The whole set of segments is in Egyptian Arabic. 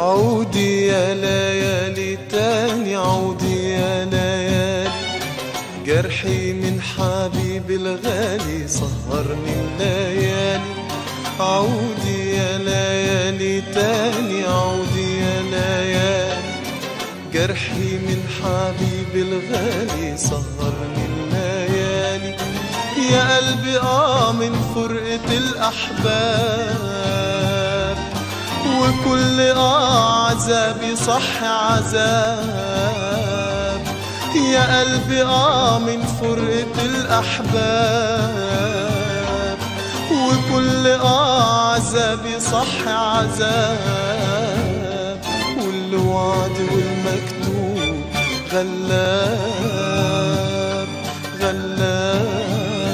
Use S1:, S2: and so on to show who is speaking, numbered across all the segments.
S1: عودي يا ليالي تاني عودي يا ليالي جرحي من حبيبي الغالي سهرني الليالي عودي يا ليالي تاني عودي يا ليالي جرحي من حبيبي الغالي سهرني الليالي يا قلبي اه من فرقة الأحباب وكل اه عذابي صح عذاب يا قلبي اه من فرقة الأحباب وكل اه عذابي صح عذاب والوعد والمكتوب غلاب غلاب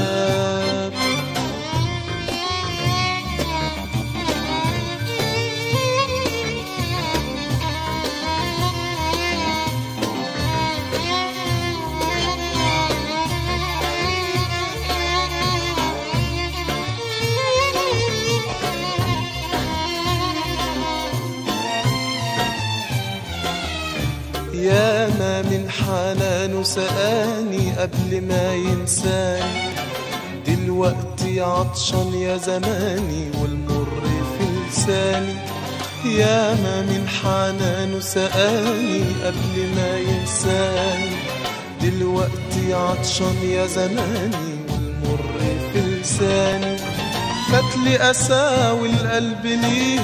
S1: يا ما من حنانه سقاني قبل ما ينساني دلوقتي عطشان يا زماني والمر في لساني يا ما من حنانه سقاني قبل ما ينساني دلوقتي عطشان يا زماني والمر في لساني فاتلي أسى والقلب ليه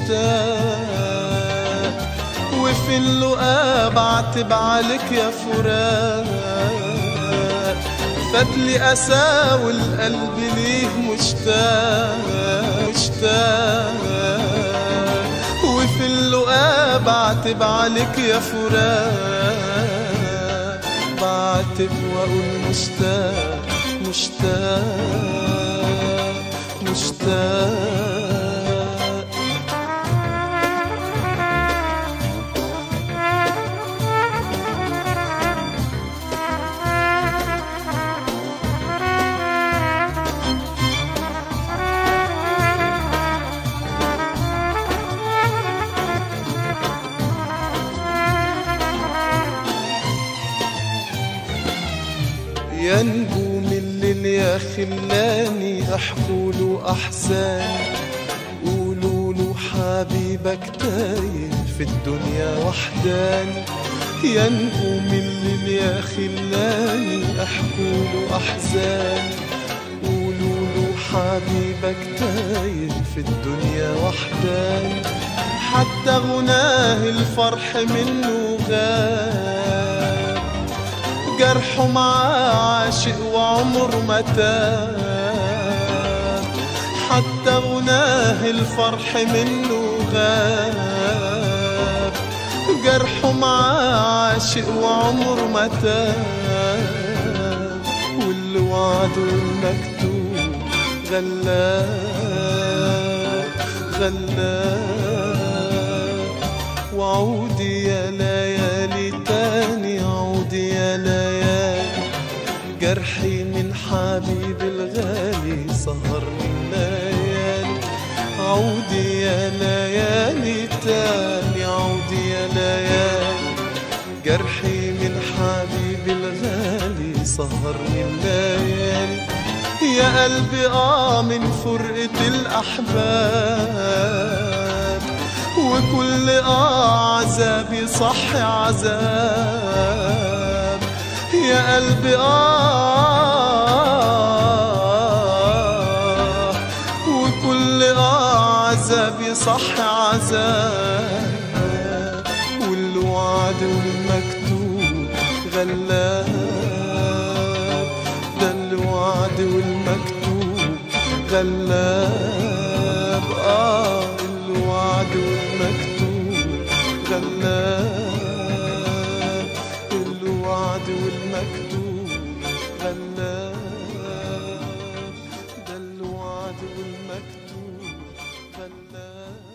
S1: مشتاق وفي اللقاء بعتب عليك يا فراق فاتلي أسى والقلب ليه مشتاق مشتاق وفي اللقاء بعتب عليك يا فراق بعتب وأقول مشتاق مشتاق مشتاق يا نجوم الليل يا خلاني احكوا له احزاني قولوا له حبيبك تايه في الدنيا وحداني يا نجوم الليل يا خلاني احكوا له احزاني قولوا له حبيبك تايه في الدنيا وحداني حتى غناه الفرح منه غاب جرحه معاه عاشق وعمر ما تاب حتى غناه الفرح منه غاب جرحه معاه عاشق وعمر ما تاب والوعد والمكتوب غلاب غلاب وعودي يا ليالي تاني عودي يا ليالي جرحي من حبيبي الغالي سهرني الليالي عودي يا ليالي تاني عودي يا ليالي جرحي من حبيبي الغالي سهرني الليالي يا قلبي اه من فرقة الأحباب وكل اه عذابي صح عذاب يا قلبي آه وكل آه عذابي صح عذاب والوعد والمكتوب غلاب ده الوعد والمكتوب غلاب آه الوعد والمكتوب غلاب الوعد والمكتوب غلاب ده الوعد والمكتوب غلاب